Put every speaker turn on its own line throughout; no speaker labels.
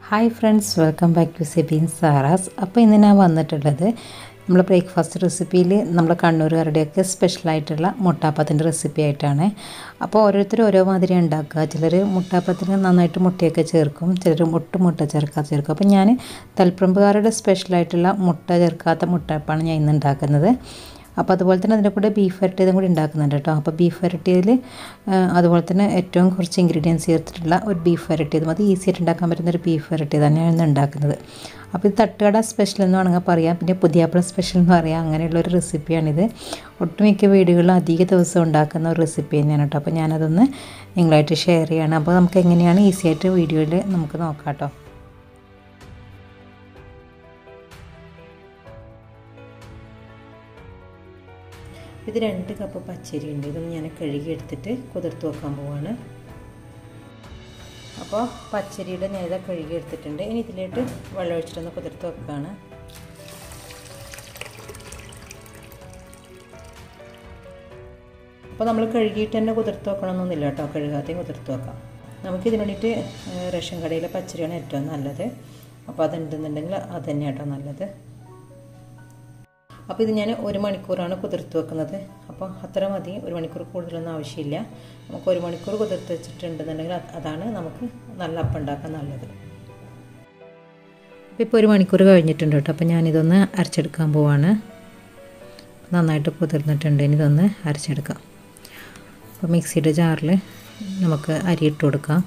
hi friends welcome back to Sebin Sara's അപ്പോൾ ഇന്ന് ഞാൻ വന്നിട്ടുള്ളത് നമ്മൾ ബ്രേക്ക്ഫാസ്റ്റ് റെസിപ്പിയിൽ നമ്മൾ കണ്ണൂരുകാരുടെയൊക്കെ സ്പെഷ്യലായിട്ടുള്ള മുട്ടാപ്പത്തിൻ്റെ റെസിപ്പി ആയിട്ടാണ് അപ്പോൾ ഓരോരുത്തർ ഓരോ മാതിരി ഉണ്ടാക്കുക ചിലർ മുട്ടാപ്പത്തിന് നന്നായിട്ട് മുട്ടയൊക്കെ ചേർക്കും ചിലർ ഒട്ടും മുട്ട ചേർക്കാതെ ചേർക്കും അപ്പോൾ ഞാൻ തൽപ്രമ്പുകാരുടെ സ്പെഷ്യലായിട്ടുള്ള മുട്ട ചേർക്കാത്ത മുട്ടയപ്പാണ് ഞാൻ ഇന്ന് ഉണ്ടാക്കുന്നത് അപ്പോൾ അതുപോലെ തന്നെ അതിൻ്റെ കൂടെ ബീഫ് വരട്ടിയതും കൂടി ഉണ്ടാക്കുന്നുണ്ട് കേട്ടോ അപ്പോൾ ബീഫ് വരട്ടിയതിൽ അതുപോലെ തന്നെ ഏറ്റവും കുറച്ച് ഇൻഗ്രീഡിയൻസ് ചേർത്തിട്ടുള്ള ഒരു ബീഫ് വരട്ടിയത് മതി ഈസി ആയിട്ട് ഉണ്ടാക്കാൻ പറ്റുന്ന ഒരു ബീഫ് വരട്ടിയത് തന്നെയാണ് ഇന്ന് ഉണ്ടാക്കുന്നത് അപ്പോൾ ഇത് തട്ടുകട സ്പെഷ്യൽ എന്ന് വേണമെങ്കിൽ പറയാം പിന്നെ പുതിയാപ്പിള സ്പെഷ്യൽ എന്ന് പറയാം അങ്ങനെയുള്ള ഒരു റെസിപ്പിയാണിത് ഒട്ടുമിക്ക വീടുകളിലും അധിക ദിവസം ഉണ്ടാക്കുന്ന ഒരു റെസിപ്പി തന്നെയാണ് കേട്ടോ അപ്പോൾ ഞാനതൊന്ന് നിങ്ങളായിട്ട് ഷെയർ ചെയ്യാണ് അപ്പോൾ നമുക്ക് എങ്ങനെയാണ് ഈസി ആയിട്ട് വീഡിയോയിൽ നമുക്ക് നോക്കാം കേട്ടോ ഇത് രണ്ട് കപ്പ് പച്ചരി ഉണ്ട് ഇതൊന്ന് ഞാൻ കഴുകി എടുത്തിട്ട് കുതിർത്ത് വെക്കാൻ പോവാണ് അപ്പോൾ പച്ചരിയുടെ നേത കഴുകി എടുത്തിട്ടുണ്ട് ഇനി ഇതിലേക്ക് വെള്ളം ഒഴിച്ചിട്ടൊന്ന് കുതിർത്ത് വെക്കുകയാണ് അപ്പോൾ നമ്മൾ കഴുകിയിട്ട് തന്നെ കുതിർത്ത് വെക്കണമെന്നൊന്നുമില്ല കേട്ടോ കഴുകാതെയും കുതിർത്ത് വെക്കാം നമുക്കിതിന് വേണ്ടിയിട്ട് റേഷൻ കടയിലെ പച്ചരിയാണ് ഏറ്റവും നല്ലത് അപ്പോൾ അതുണ്ടെന്നുണ്ടെങ്കിൽ അത് തന്നെ കേട്ടോ നല്ലത് അപ്പോൾ ഇത് ഞാൻ ഒരു മണിക്കൂറാണ് കുതിർത്ത് വെക്കുന്നത് അപ്പോൾ അത്ര മതി ഒരു മണിക്കൂർ കൂടുതലൊന്നും ആവശ്യമില്ല നമുക്ക് ഒരു മണിക്കൂർ കുതിർത്ത് വെച്ചിട്ടുണ്ടെന്നുണ്ടെങ്കിൽ അതാണ് നമുക്ക് നല്ല അപ്പം ഉണ്ടാക്കാൻ നല്ലത് അപ്പോൾ ഇപ്പോൾ ഒരു മണിക്കൂർ കഴിഞ്ഞിട്ടുണ്ട് കേട്ടോ അപ്പോൾ ഞാനിതൊന്ന് അരച്ചെടുക്കാൻ പോവാണ് നന്നായിട്ട് കുതിർന്നിട്ടുണ്ട് ഇനി ഇതൊന്ന് അരച്ചെടുക്കാം അപ്പോൾ മിക്സിയുടെ ജാറിൽ നമുക്ക് അരി ഇട്ട് കൊടുക്കാം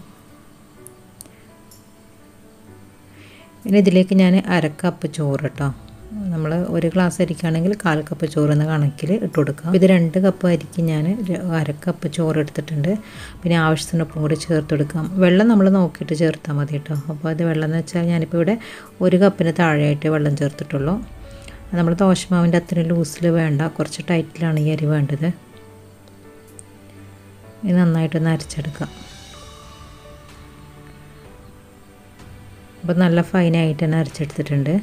ഇനി ഇതിലേക്ക് ഞാൻ അരക്കപ്പ് ചോറ് കേട്ടോ നമ്മൾ ഒരു ഗ്ലാസ് അരിക്കാണെങ്കിൽ കാൽ കപ്പ് ചോറ് എന്ന കണക്കിൽ ഇട്ട് കൊടുക്കാം ഇത് രണ്ട് കപ്പ് അരിക്ക് ഞാൻ അര കപ്പ് ചോറ് എടുത്തിട്ടുണ്ട് പിന്നെ ആവശ്യത്തിന് ഉപ്പും കൂടി ചേർത്ത് കൊടുക്കാം വെള്ളം നമ്മൾ നോക്കിയിട്ട് ചേർത്താൽ മതി കേട്ടോ അപ്പോൾ അത് വെള്ളം എന്ന് വെച്ചാൽ ഞാനിപ്പോൾ ഇവിടെ ഒരു കപ്പിന് താഴെയായിട്ട് വെള്ളം ചേർത്തിട്ടുള്ളൂ നമ്മൾ ദോശമാവിൻ്റെ അത്രയും ലൂസിൽ വേണ്ട കുറച്ച് ടൈറ്റിലാണ് ഈ അരി വേണ്ടത് ഇത് നന്നായിട്ടൊന്ന് അരച്ചെടുക്കാം അപ്പോൾ നല്ല ഫൈനായിട്ട് തന്നെ അരച്ചെടുത്തിട്ടുണ്ട്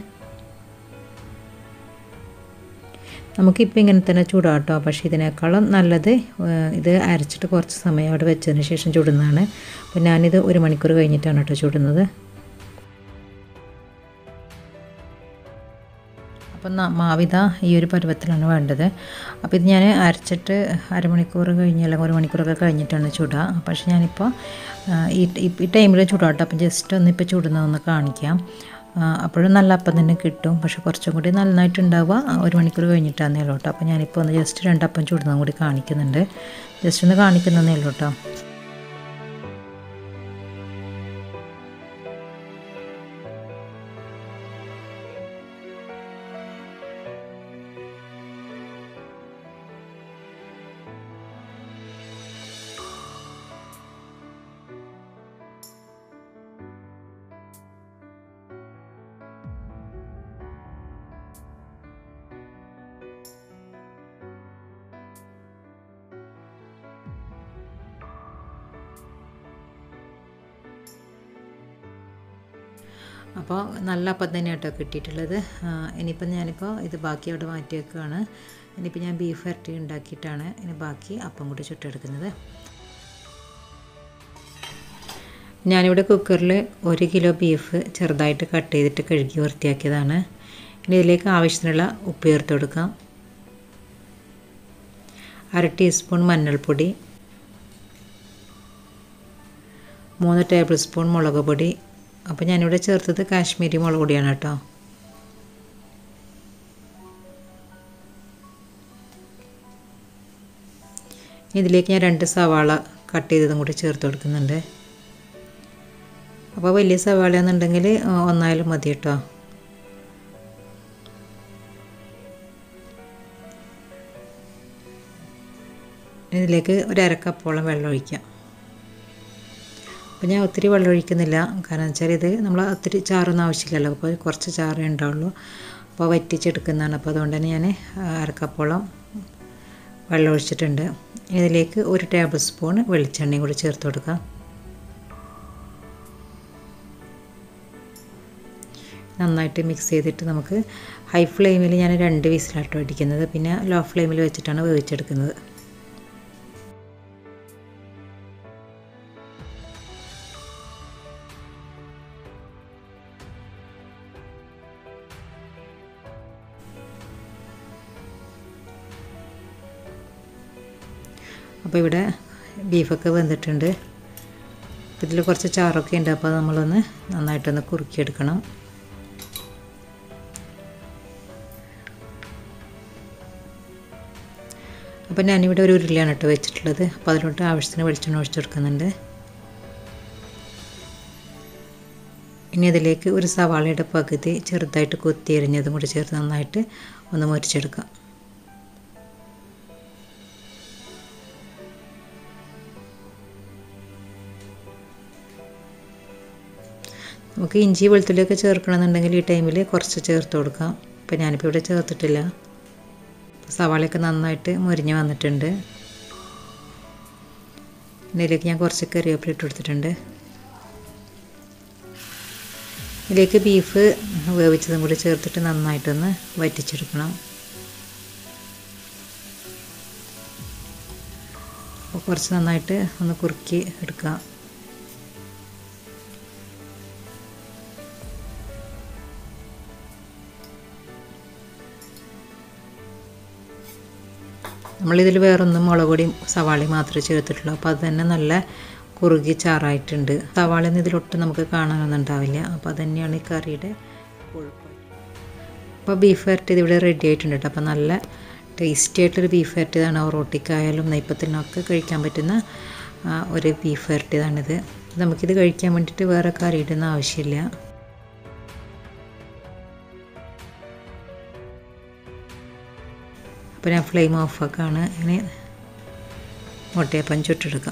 നമുക്കിപ്പോൾ ഇങ്ങനെ തന്നെ ചൂടാട്ടോ പക്ഷേ ഇതിനേക്കാളും നല്ലത് ഇത് അരച്ചിട്ട് കുറച്ച് സമയം അവിടെ വെച്ചതിന് ശേഷം ചുടുന്നതാണ് അപ്പോൾ ഞാനിത് ഒരു മണിക്കൂർ കഴിഞ്ഞിട്ടാണ് കേട്ടോ ചുടുന്നത് അപ്പം മാവിത ഈ ഒരു പരുവത്തിലാണ് വേണ്ടത് അപ്പോൾ ഇത് ഞാൻ അരച്ചിട്ട് അരമണിക്കൂർ കഴിഞ്ഞ് അല്ലെങ്കിൽ ഒരു മണിക്കൂറൊക്കെ കഴിഞ്ഞിട്ടാണ് ചുടുക പക്ഷേ ഞാനിപ്പോൾ ഈ ഈ ടൈമിൽ ചുടാട്ടോ അപ്പം ജസ്റ്റ് ഒന്ന് ഇപ്പോൾ ചുടുന്നതൊന്ന് കാണിക്കാം അപ്പോഴും നല്ല അപ്പം തന്നെ കിട്ടും പക്ഷെ കുറച്ചും കൂടി നന്നായിട്ട് ഉണ്ടാവുക ഒരു മണിക്കൂർ കഴിഞ്ഞിട്ടാന്നേ ഉള്ളൂ കേട്ടോ അപ്പോൾ ഞാനിപ്പോൾ ഒന്ന് ജസ്റ്റ് രണ്ടപ്പം ചുടുന്നതും കൂടി കാണിക്കുന്നുണ്ട് ജസ്റ്റ് ഒന്ന് കാണിക്കുന്നതേ ഉള്ളൂ കേട്ടോ അപ്പോൾ നല്ല അപ്പം തന്നെ കേട്ടോ കിട്ടിയിട്ടുള്ളത് ഇനിയിപ്പം ഞാനിപ്പോൾ ഇത് ബാക്കി അവിടെ മാറ്റി വെക്കുകയാണ് ഇനിയിപ്പോൾ ഞാൻ ബീഫ് വരട്ടി ഉണ്ടാക്കിയിട്ടാണ് ഇനി ബാക്കി അപ്പം കൂടി ചുട്ടെടുക്കുന്നത് ഞാനിവിടെ കുക്കറിൽ ഒരു കിലോ ബീഫ് ചെറുതായിട്ട് കട്ട് ചെയ്തിട്ട് കഴുകി വൃത്തിയാക്കിയതാണ് ഇനി ഇതിലേക്ക് ആവശ്യത്തിനുള്ള ഉപ്പ് ചേർത്ത് കൊടുക്കാം അര ടീസ്പൂൺ മഞ്ഞൾപ്പൊടി മൂന്ന് ടേബിൾ സ്പൂൺ മുളക് പൊടി അപ്പോൾ ഞാനിവിടെ ചേർത്തത് കാശ്മീരി മുളക് പൊടിയാണ് കേട്ടോ ഇതിലേക്ക് ഞാൻ രണ്ട് സവാള കട്ട് ചെയ്തതും കൂടി ചേർത്ത് കൊടുക്കുന്നുണ്ട് അപ്പോൾ വലിയ സവാള എന്നുണ്ടെങ്കിൽ ഒന്നായാലും മതി കേട്ടോ ഇതിലേക്ക് ഒരു അരക്കപ്പോളം വെള്ളം ഒഴിക്കാം അപ്പോൾ ഞാൻ ഒത്തിരി വെള്ളം ഒഴിക്കുന്നില്ല കാരണം വെച്ചാൽ ഇത് നമ്മൾ ഒത്തിരി ചാറൊന്നും ആവശ്യമില്ലല്ലോ അപ്പോൾ കുറച്ച് ചാറേ ഉണ്ടാവുള്ളൂ അപ്പോൾ വറ്റിച്ചെടുക്കുന്നതാണ് അപ്പോൾ അതുകൊണ്ട് തന്നെ ഞാൻ അരക്കപ്പോളം വെള്ളം ഒഴിച്ചിട്ടുണ്ട് ഇതിലേക്ക് ഒരു ടേബിൾ സ്പൂൺ വെളിച്ചെണ്ണയും കൂടി ചേർത്ത് കൊടുക്കാം നന്നായിട്ട് മിക്സ് ചെയ്തിട്ട് നമുക്ക് ഹൈ ഫ്ലെയിമിൽ ഞാൻ രണ്ട് വിസിലാട്ടോ അടിക്കുന്നത് പിന്നെ ലോ ഫ്ലെയിമിൽ വെച്ചിട്ടാണ് വേവിച്ചെടുക്കുന്നത് അപ്പോൾ ഇവിടെ ബീഫൊക്കെ വെന്തിട്ടുണ്ട് ഇതിൽ കുറച്ച് ചാറൊക്കെ ഉണ്ട് അപ്പോൾ നമ്മളൊന്ന് നന്നായിട്ടൊന്ന് കുറുക്കിയെടുക്കണം അപ്പോൾ ഞാനിവിടെ ഒരു ഉരുളിയാണ് കേട്ടോ വെച്ചിട്ടുള്ളത് അപ്പോൾ അതിലോട്ട് ആവശ്യത്തിന് വെളിച്ചെണ്ണ ഒഴിച്ചെടുക്കുന്നുണ്ട് ഇനി അതിലേക്ക് ഒരു സവാളയുടെ പകുതി ചെറുതായിട്ട് കൊത്തി എരിഞ്ഞതും കൂടി ചേർത്ത് നന്നായിട്ട് ഒന്ന് മുരിച്ചെടുക്കാം നമുക്ക് ഇഞ്ചി വെളുത്തുള്ളിയൊക്കെ ചേർക്കണമെന്നുണ്ടെങ്കിൽ ഈ ടൈമിൽ കുറച്ച് ചേർത്ത് കൊടുക്കാം ഇപ്പം ഞാനിപ്പോൾ ഇവിടെ ചേർത്തിട്ടില്ല സവാളയൊക്കെ നന്നായിട്ട് മുരിഞ്ഞ് വന്നിട്ടുണ്ട് ഇതിലേക്ക് ഞാൻ കുറച്ച് കറിവേപ്പില ഇട്ട് കൊടുത്തിട്ടുണ്ട് ഇതിലേക്ക് ബീഫ് വേവിച്ചതും കൂടി ചേർത്തിട്ട് നന്നായിട്ടൊന്ന് വറ്റിച്ചെടുക്കണം അപ്പോൾ കുറച്ച് നന്നായിട്ട് ഒന്ന് കുറുക്കി എടുക്കാം നമ്മളിതിൽ വേറൊന്നും മുളക് പൊടിയും സവാളയും മാത്രമേ ചേർത്തിട്ടുള്ളൂ അപ്പോൾ അത് തന്നെ നല്ല കുറുകി ചാറായിട്ടുണ്ട് സവാളയൊന്നും ഇതിലൊട്ടും നമുക്ക് കാണാനൊന്നും ഉണ്ടാവില്ല അപ്പോൾ അത് തന്നെയാണ് ഈ കറിയുടെ കൊഴുപ്പ് അപ്പോൾ ബീഫ് വരട്ടിയത് ഇവിടെ റെഡി ആയിട്ടുണ്ട് കേട്ടോ അപ്പോൾ നല്ല ടേസ്റ്റി ആയിട്ടൊരു ബീഫ് വരട്ടിയതാണ് റോട്ടിക്കായാലും നെയ്പ്പത്തിനൊക്കെ കഴിക്കാൻ പറ്റുന്ന ഒരു ബീഫ് വരട്ടിയതാണിത് നമുക്കിത് കഴിക്കാൻ വേണ്ടിയിട്ട് വേറെ കറിയുടെ ഒന്നും ആവശ്യമില്ല അപ്പോൾ ഞാൻ ഫ്ലെയിം ഓഫാക്കാണ് ഇനി മുട്ടയപ്പം ചുട്ടെടുക്കാം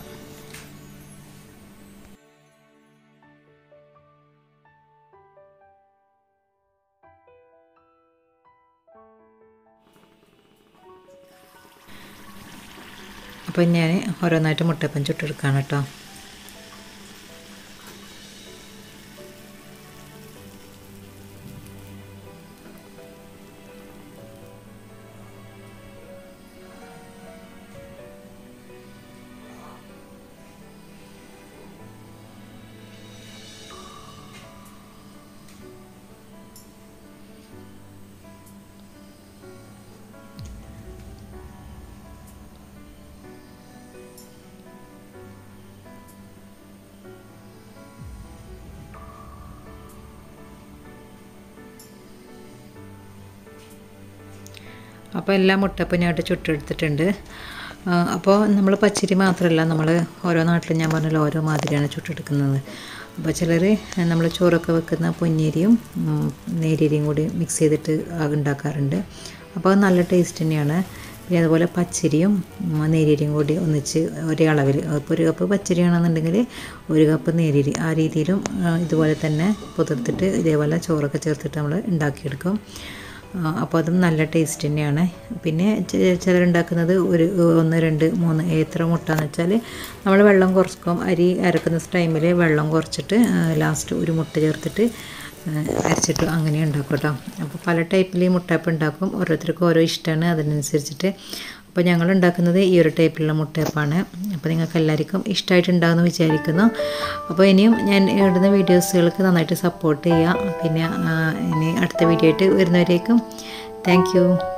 അപ്പം ഞാൻ ഓരോന്നായിട്ട് മുട്ടയപ്പം ചുട്ടെടുക്കുകയാണ് കേട്ടോ അപ്പോൾ എല്ലാ മുട്ടപ്പം ഞാട്ട് ചുട്ടെടുത്തിട്ടുണ്ട് അപ്പോൾ നമ്മൾ പച്ചരി മാത്രമല്ല നമ്മൾ ഓരോ നാട്ടിലും ഞാൻ പറഞ്ഞല്ലോ ഓരോ മാതിരിയാണ് ചുട്ടെടുക്കുന്നത് അപ്പോൾ ചിലർ നമ്മൾ ചോറൊക്കെ വെക്കുന്ന പൊന്നേരിയും നേരിയരിയും കൂടി മിക്സ് ചെയ്തിട്ട് ഉണ്ടാക്കാറുണ്ട് അപ്പോൾ അത് നല്ല ടേസ്റ്റ് തന്നെയാണ് പിന്നെ അതുപോലെ പച്ചരിയും നേരിയരിയും കൂടി ഒന്നിച്ച് ഒരേ അളവിൽ ഇപ്പോൾ ഒരു കപ്പ് പച്ചരിയാണെന്നുണ്ടെങ്കിൽ ഒരു കപ്പ് നേരിയരി ആ രീതിയിലും ഇതുപോലെ തന്നെ പുതിർത്തിട്ട് ഇതേപോലെ ചോറൊക്കെ ചേർത്തിട്ട് നമ്മൾ ഉണ്ടാക്കിയെടുക്കും അപ്പോൾ അതും നല്ല ടേസ്റ്റ് തന്നെയാണ് പിന്നെ ചിലരുണ്ടാക്കുന്നത് ഒരു ഒന്ന് രണ്ട് മൂന്ന് എത്ര മുട്ടാന്ന് വെച്ചാൽ നമ്മൾ വെള്ളം കുറക്കും അരി അരക്കുന്ന ടൈമിൽ വെള്ളം കുറച്ചിട്ട് ലാസ്റ്റ് ഒരു മുട്ട ചേർത്തിട്ട് അരച്ചിട്ട് അങ്ങനെ ഉണ്ടാക്കും കേട്ടോ അപ്പോൾ പല ടൈപ്പിൽ ഈ മുട്ടയപ്പം ഉണ്ടാക്കും ഓരോരുത്തർക്കും ഓരോ ഇഷ്ടമാണ് അതിനനുസരിച്ചിട്ട് അപ്പോൾ ഞങ്ങൾ ഉണ്ടാക്കുന്നത് ഈ ഒരു ടൈപ്പിലുള്ള മുട്ടയപ്പാണ് അപ്പോൾ നിങ്ങൾക്ക് എല്ലാവർക്കും ഇഷ്ടമായിട്ടുണ്ടാകുമെന്ന് വിചാരിക്കുന്നു അപ്പോൾ ഇനിയും ഞാൻ ഇടുന്ന വീഡിയോസുകൾക്ക് നന്നായിട്ട് സപ്പോർട്ട് ചെയ്യുക പിന്നെ ഇനി അടുത്ത വീഡിയോ ആയിട്ട് വരുന്നവരേക്കും താങ്ക്